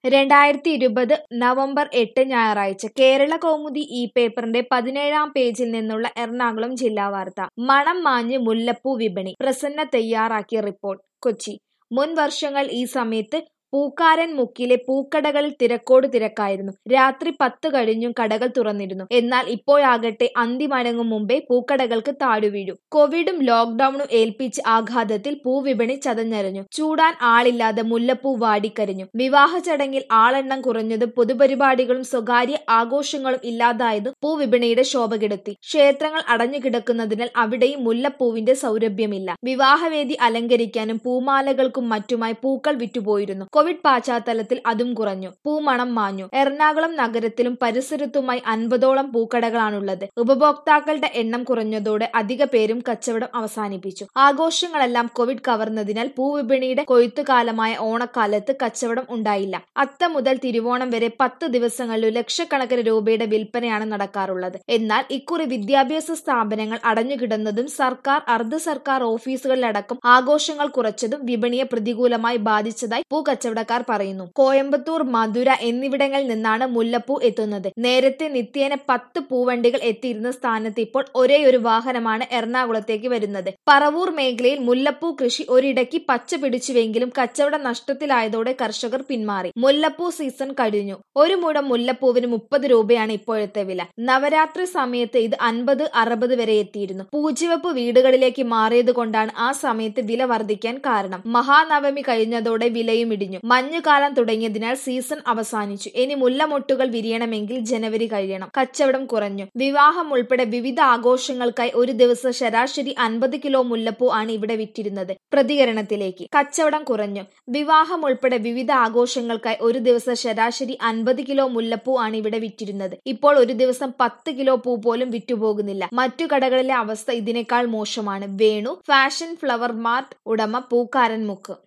രണ്ടായിരത്തി ഇരുപത് നവംബർ എട്ട് ഞായറാഴ്ച കേരള കൗമുദി ഈ പേപ്പറിന്റെ പതിനേഴാം പേജിൽ നിന്നുള്ള എറണാകുളം ജില്ലാ വാർത്ത മണം മാഞ്ഞ് മുല്ലപ്പൂ വിപണി പ്രസന്ന തയ്യാറാക്കിയ റിപ്പോർട്ട് കൊച്ചി മുൻ വർഷങ്ങൾ ഈ സമയത്ത് പൂക്കാരൻ മുക്കിലെ പൂക്കടകളിൽ തിരക്കോട് തിരക്കായിരുന്നു രാത്രി പത്ത് കഴിഞ്ഞും കടകൾ തുറന്നിരുന്നു എന്നാൽ ഇപ്പോഴാകട്ടെ അന്തിമടങ്ങും മുമ്പേ പൂക്കടകൾക്ക് താടുവീഴും കോവിഡും ലോക്ഡൌണും ഏൽപ്പിച്ച ആഘാതത്തിൽ പൂവിപണി ചതഞ്ഞരഞ്ഞു ചൂടാൻ ആളില്ലാതെ മുല്ലപ്പൂ വാടിക്കരിഞ്ഞു വിവാഹ ചടങ്ങിൽ ആളെണ്ണം കുറഞ്ഞതും പൊതുപരിപാടികളും സ്വകാര്യ ആഘോഷങ്ങളും ഇല്ലാതായതും പൂവിപണിയുടെ ശോഭ കെടുത്തി ക്ഷേത്രങ്ങൾ അടഞ്ഞു കിടക്കുന്നതിനാൽ അവിടെയും മുല്ലപ്പൂവിന്റെ സൗരഭ്യമില്ല വിവാഹവേദി അലങ്കരിക്കാനും പൂമാലകൾക്കും മറ്റുമായി പൂക്കൾ വിറ്റുപോയിരുന്നു കോവിഡ് പശ്ചാത്തലത്തിൽ അതും കുറഞ്ഞു പൂമണം മാഞ്ഞു എറണാകുളം നഗരത്തിലും പരിസരത്തുമായി അൻപതോളം പൂക്കടകളാണുള്ളത് ഉപഭോക്താക്കളുടെ എണ്ണം കുറഞ്ഞതോടെ അധിക പേരും കച്ചവടം അവസാനിപ്പിച്ചു ആഘോഷങ്ങളെല്ലാം കോവിഡ് കവർന്നതിനാൽ പൂവിപണിയുടെ കൊയ്ത്തുകാലമായ ഓണക്കാലത്ത് കച്ചവടം ഉണ്ടായില്ല അത്ത മുതൽ തിരുവോണം വരെ പത്ത് ദിവസങ്ങളിൽ ലക്ഷക്കണക്കിന് രൂപയുടെ വിൽപ്പനയാണ് നടക്കാറുള്ളത് എന്നാൽ ഇക്കുറി വിദ്യാഭ്യാസ സ്ഥാപനങ്ങൾ അടഞ്ഞുകിടന്നതും സർക്കാർ അർദ്ധ സർക്കാർ ഓഫീസുകളിലടക്കം ആഘോഷങ്ങൾ കുറച്ചതും വിപണിയെ പ്രതികൂലമായി ബാധിച്ചതായി പൂ കച്ചവടക്കാർ പറയുന്നു കോയമ്പത്തൂർ മധുര എന്നിവിടങ്ങളിൽ നിന്നാണ് മുല്ലപ്പൂ എത്തുന്നത് നേരത്തെ നിത്യേന പത്ത് പൂവണ്ടികൾ എത്തിയിരുന്ന സ്ഥാനത്ത് ഇപ്പോൾ ഒരേ ഒരു വാഹനമാണ് എറണാകുളത്തേക്ക് വരുന്നത് പറവൂർ മേഖലയിൽ മുല്ലപ്പൂ കൃഷി ഒരിടയ്ക്ക് പച്ച പിടിച്ചുവെങ്കിലും കച്ചവടം നഷ്ടത്തിലായതോടെ കർഷകർ പിന്മാറി മുല്ലപ്പൂ സീസൺ കഴിഞ്ഞു ഒരു മുഴം മുല്ലപ്പൂവിന് മുപ്പത് രൂപയാണ് ഇപ്പോഴത്തെ വില നവരാത്രി സമയത്ത് ഇത് അൻപത് അറുപത് വരെ എത്തിയിരുന്നു പൂജിവപ്പ് വീടുകളിലേക്ക് മാറിയത് കൊണ്ടാണ് ആ സമയത്ത് വില വർദ്ധിക്കാൻ കാരണം മഹാനവമി കഴിഞ്ഞതോടെ വിലയും ഇടിഞ്ഞു മഞ്ഞുകാലം തുടങ്ങിയതിനാൽ സീസൺ അവസാനിച്ചു ഇനി മുല്ലമൊട്ടുകൾ വിരിയണമെങ്കിൽ ജനുവരി കഴിയണം കച്ചവടം കുറഞ്ഞു വിവാഹം ഉൾപ്പെടെ വിവിധ ആഘോഷങ്ങൾക്കായി ഒരു ദിവസം ശരാശരി അൻപത് കിലോ മുല്ലപ്പൂ ആണ് ഇവിടെ വിറ്റിരുന്നത് പ്രതികരണത്തിലേക്ക് കച്ചവടം കുറഞ്ഞു വിവാഹം ഉൾപ്പെടെ വിവിധ ആഘോഷങ്ങൾക്കായി ഒരു ദിവസം ശരാശരി അൻപത് കിലോ മുല്ലപ്പൂ ആണ് ഇവിടെ വിറ്റിരുന്നത് ഇപ്പോൾ ഒരു ദിവസം പത്ത് കിലോ പൂ പോലും വിറ്റുപോകുന്നില്ല മറ്റു കടകളിലെ അവസ്ഥ ഇതിനേക്കാൾ മോശമാണ് വേണു ഫാഷൻ ഫ്ലവർ മാർട്ട് ഉടമ പൂക്കാരൻ മുക്ക്